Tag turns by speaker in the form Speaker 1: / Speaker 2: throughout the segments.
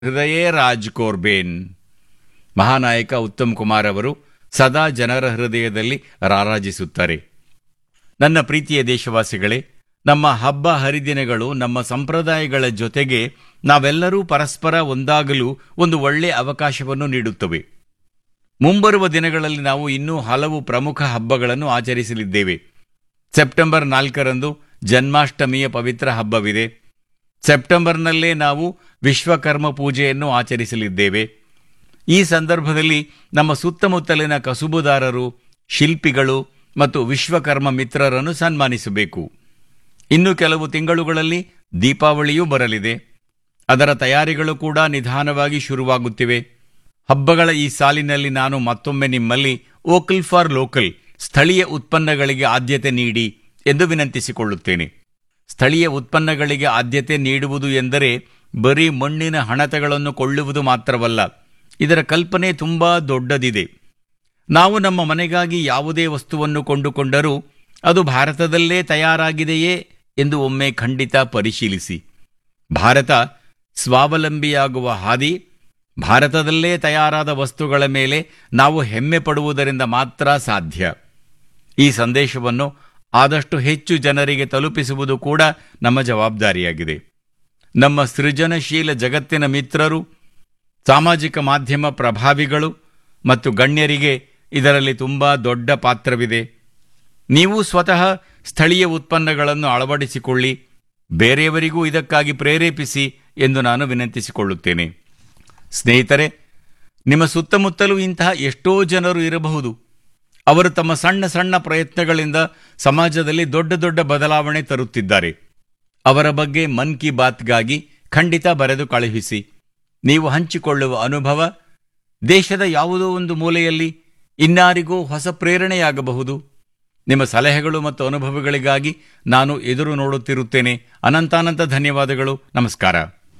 Speaker 1: ಹೃದಯೇ ರಾಜ್ ಕೋರ್ಬೇನ್ ಮಹಾನಾಯಕ ಉತ್ತಮ್ ಕುಮಾರ್ ಅವರು ಸದಾ ಜನರ ಹೃದಯದಲ್ಲಿ ರಾರಾಜಿಸುತ್ತಾರೆ ನನ್ನ ಪ್ರೀತಿಯ ದೇಶವಾಸಿಗಳೇ ನಮ್ಮ ಹಬ್ಬ ಹರಿದಿನಗಳು ನಮ್ಮ ಸಂಪ್ರದಾಯಗಳ ಜೊತೆಗೆ ನಾವೆಲ್ಲರೂ ಪರಸ್ಪರ ಒಂದಾಗಲು ಒಂದು ಒಳ್ಳೆ ಅವಕಾಶವನ್ನು ನೀಡುತ್ತವೆ ಮುಂಬರುವ ದಿನಗಳಲ್ಲಿ ನಾವು ಇನ್ನೂ ಹಲವು ಪ್ರಮುಖ ಹಬ್ಬಗಳನ್ನು ಆಚರಿಸಲಿದ್ದೇವೆ ಸೆಪ್ಟೆಂಬರ್ ನಾಲ್ಕರಂದು ಜನ್ಮಾಷ್ಟಮಿಯ ಪವಿತ್ರ ಹಬ್ಬವಿದೆ ಸೆಪ್ಟೆಂಬರ್ನಲ್ಲೇ ನಾವು ವಿಶ್ವಕರ್ಮ ಪೂಜೆಯನ್ನು ಆಚರಿಸಲಿದ್ದೇವೆ ಈ ಸಂದರ್ಭದಲ್ಲಿ ನಮ್ಮ ಸುತ್ತಮುತ್ತಲಿನ ಕಸುಬುದಾರರು ಶಿಲ್ಪಿಗಳು ಮತ್ತು ವಿಶ್ವಕರ್ಮ ಮಿತ್ರರನ್ನು ಸನ್ಮಾನಿಸಬೇಕು ಇನ್ನು ಕೆಲವು ತಿಂಗಳುಗಳಲ್ಲಿ ದೀಪಾವಳಿಯೂ ಬರಲಿದೆ ಅದರ ತಯಾರಿಗಳು ಕೂಡ ನಿಧಾನವಾಗಿ ಶುರುವಾಗುತ್ತಿವೆ ಹಬ್ಬಗಳ ಈ ಸಾಲಿನಲ್ಲಿ ನಾನು ಮತ್ತೊಮ್ಮೆ ನಿಮ್ಮಲ್ಲಿ ವೋಕಲ್ ಫಾರ್ ಲೋಕಲ್ ಸ್ಥಳೀಯ ಉತ್ಪನ್ನಗಳಿಗೆ ಆದ್ಯತೆ ನೀಡಿ ಎಂದು ವಿನಂತಿಸಿಕೊಳ್ಳುತ್ತೇನೆ ಸ್ಥಳೀಯ ಉತ್ಪನ್ನಗಳಿಗೆ ಆದ್ಯತೆ ನೀಡುವುದು ಎಂದರೆ ಬರೀ ಮಣ್ಣಿನ ಹಣತೆಗಳನ್ನು ಕೊಳ್ಳುವುದು ಮಾತ್ರವಲ್ಲ ಇದರ ಕಲ್ಪನೆ ತುಂಬಾ ದೊಡ್ಡದಿದೆ ನಾವು ನಮ್ಮ ಮನೆಗಾಗಿ ಯಾವುದೇ ವಸ್ತುವನ್ನು ಕೊಂಡುಕೊಂಡರೂ ಅದು ಭಾರತದಲ್ಲೇ ತಯಾರಾಗಿದೆಯೇ ಎಂದು ಒಮ್ಮೆ ಖಂಡಿತ ಪರಿಶೀಲಿಸಿ ಭಾರತ ಸ್ವಾವಲಂಬಿಯಾಗುವ ಹಾದಿ ಭಾರತದಲ್ಲೇ ತಯಾರಾದ ವಸ್ತುಗಳ ಮೇಲೆ ನಾವು ಹೆಮ್ಮೆ ಪಡುವುದರಿಂದ ಮಾತ್ರ ಸಾಧ್ಯ ಈ ಸಂದೇಶವನ್ನು ಆದಷ್ಟು ಹೆಚ್ಚು ಜನರಿಗೆ ತಲುಪಿಸುವುದು ಕೂಡ ನಮ್ಮ ಜವಾಬ್ದಾರಿಯಾಗಿದೆ ನಮ್ಮ ಸೃಜನಶೀಲ ಜಗತ್ತಿನ ಮಿತ್ರರು ಸಾಮಾಜಿಕ ಮಾಧ್ಯಮ ಪ್ರಭಾವಿಗಳು ಮತ್ತು ಗಣ್ಯರಿಗೆ ಇದರಲ್ಲಿ ತುಂಬಾ ದೊಡ್ಡ ಪಾತ್ರವಿದೆ ನೀವು ಸ್ವತಃ ಸ್ಥಳೀಯ ಉತ್ಪನ್ನಗಳನ್ನು ಅಳವಡಿಸಿಕೊಳ್ಳಿ ಬೇರೆಯವರಿಗೂ ಇದಕ್ಕಾಗಿ ಪ್ರೇರೇಪಿಸಿ ಎಂದು ನಾನು ವಿನಂತಿಸಿಕೊಳ್ಳುತ್ತೇನೆ ಸ್ನೇಹಿತರೆ ನಿಮ್ಮ ಸುತ್ತಮುತ್ತಲೂ ಇಂತಹ ಎಷ್ಟೋ ಜನರು ಇರಬಹುದು ಅವರು ತಮ್ಮ ಸಣ್ಣ ಸಣ್ಣ ಪ್ರಯತ್ನಗಳಿಂದ ಸಮಾಜದಲ್ಲಿ ದೊಡ್ಡ ದೊಡ್ಡ ಬದಲಾವಣೆ ತರುತ್ತಿದ್ದಾರೆ ಅವರ ಬಗ್ಗೆ ಮನ್ ಕಿ ಬಾತ್ಗಾಗಿ ಖಂಡಿತ ಬರೆದು ಕಳುಹಿಸಿ ನೀವು ಹಂಚಿಕೊಳ್ಳುವ ಅನುಭವ ದೇಶದ ಯಾವುದೋ ಒಂದು ಮೂಲೆಯಲ್ಲಿ ಇನ್ನಾರಿಗೂ ಹೊಸ ಪ್ರೇರಣೆಯಾಗಬಹುದು ನಿಮ್ಮ ಸಲಹೆಗಳು ಮತ್ತು ಅನುಭವಗಳಿಗಾಗಿ ನಾನು ಎದುರು ನೋಡುತ್ತಿರುತ್ತೇನೆ ಅನಂತಾನಂತ ಧನ್ಯವಾದಗಳು ನಮಸ್ಕಾರ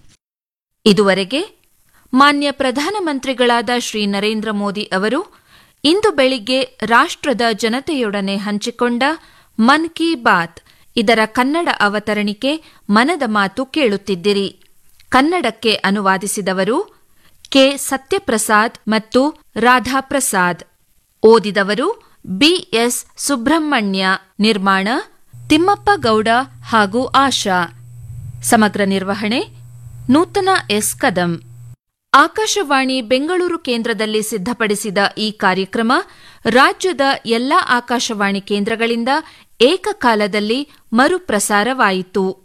Speaker 2: ಇದುವರೆಗೆ ಮಾನ್ಯ ಪ್ರಧಾನಮಂತ್ರಿಗಳಾದ ಶ್ರೀ ನರೇಂದ್ರ ಮೋದಿ ಅವರು ಇಂದು ಬೆಳಿಗ್ಗೆ ರಾಷ್ಟ್ರದ ಜನತೆಯೊಡನೆ ಹಂಚಿಕೊಂಡ ಮನ್ ಕಿ ಬಾತ್ ಇದರ ಕನ್ನಡ ಅವತರಣಿಕೆ ಮನದ ಮಾತು ಕೇಳುತ್ತಿದ್ದಿರಿ ಕನ್ನಡಕ್ಕೆ ಅನುವಾದಿಸಿದವರು ಕೆ ಸತ್ಯಪ್ರಸಾದ್ ಮತ್ತು ರಾಧಾಪ್ರಸಾದ್ ಓದಿದವರು ಬಿಎಸ್ ಸುಬ್ರಹ್ಮಣ್ಯ ನಿರ್ಮಾಣ ತಿಮ್ಮಪ್ಪ ಗೌಡ ಹಾಗೂ ಆಶಾ ಸಮಗ್ರ ನಿರ್ವಹಣೆ ನೂತನ ಎಸ್ ಕದಂ ಆಕಾಶವಾಣಿ ಬೆಂಗಳೂರು ಕೇಂದ್ರದಲ್ಲಿ ಸಿದ್ಧಪಡಿಸಿದ ಈ ಕಾರ್ಯಕ್ರಮ ರಾಜ್ಯದ ಎಲ್ಲಾ ಆಕಾಶವಾಣಿ ಕೇಂದ್ರಗಳಿಂದ ಏಕಕಾಲದಲ್ಲಿ ಮರುಪ್ರಸಾರವಾಯಿತು